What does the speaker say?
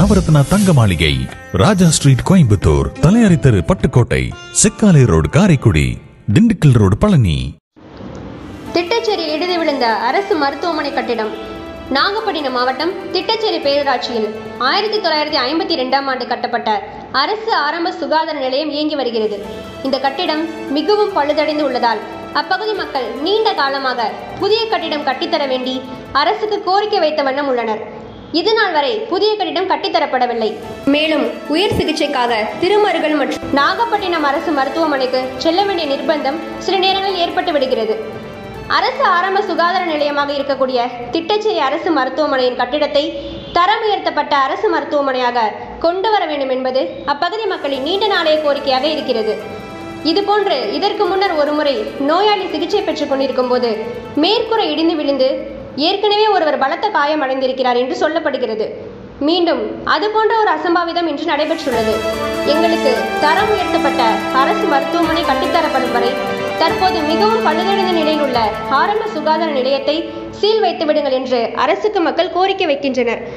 நவரத்னா தங்க மாளிகை ராஜா ஸ்ட்ரீட் கோயம்புத்தூர் தலையாரி தெரு பட்டுக்கோட்டை செக்காலை ரோடு காரைக்குடி திண்டுக்கல் ரோடு பழனி திட்டச்சேரியில் இடிந்து விழுந்த அரசு மருத்துவமனை கட்டிடம் நாகப்பட்டினம் மாவட்டம் திட்டச்சேரி பேரூராட்சியில் ஆயிரத்தி தொள்ளாயிரத்தி ஐம்பத்தி ரெண்டாம் ஆண்டு கட்டப்பட்ட அரசு ஆரம்ப சுகாதார நிலையம் இயங்கி வருகிறது இந்த கட்டிடம் மிகவும் பழுதடைந்து உள்ளதால் அப்பகுதி மக்கள் நீண்ட காலமாக புதிய கட்டிடம் கட்டித்தர வேண்டி அரசுக்கு கோரிக்கை வைத்த வண்ணம் உள்ளனர் இதுநாள் வரை புதிய கட்டிடம் கட்டித்தரப்படவில்லை மேலும் உயர் சிகிச்சைக்காக திருமருகல் மற்றும் நாகப்பட்டினம் அரசு மருத்துவமனைக்கு செல்ல வேண்டிய நிர்பந்தம் சில நேரங்களில் ஏற்பட்டு விடுகிறது அரசு ஆரம்ப சுகாதார நிலையமாக இருக்கக்கூடிய திட்டச்சேரி அரசு மருத்துவமனையின் கட்டிடத்தை தரம் உயர்த்தப்பட்ட அரசு மருத்துவமனையாக கொண்டு வர வேண்டும் என்பது அப்பகுதி மக்களின் நீண்ட நாளைய கோரிக்கையாக இருக்கிறது இதுபோன்று இதற்கு முன்னர் ஒருமுறை நோயாளி சிகிச்சை பெற்றுக் கொண்டிருக்கும் போது மேற்கூரை இடிந்து விழுந்து ஏற்கனவே ஒருவர் பலத்த காயம் அடைந்திருக்கிறார் என்று சொல்லப்படுகிறது மீண்டும் அது போன்ற ஒரு அசம்பாவிதம் இன்று நடைபெற்றுள்ளது எங்களுக்கு தரம் உயர்த்தப்பட்ட அரசு மருத்துவமனை கட்டித்தரப்படும் வரை தற்போது மிகவும் பழுதடைந்த நிலையில் உள்ள ஆரம்ப சுகாதார நிலையத்தை சீல் வைத்து விடுங்கள் என்று அரசுக்கு மக்கள் கோரிக்கை வைக்கின்றனர்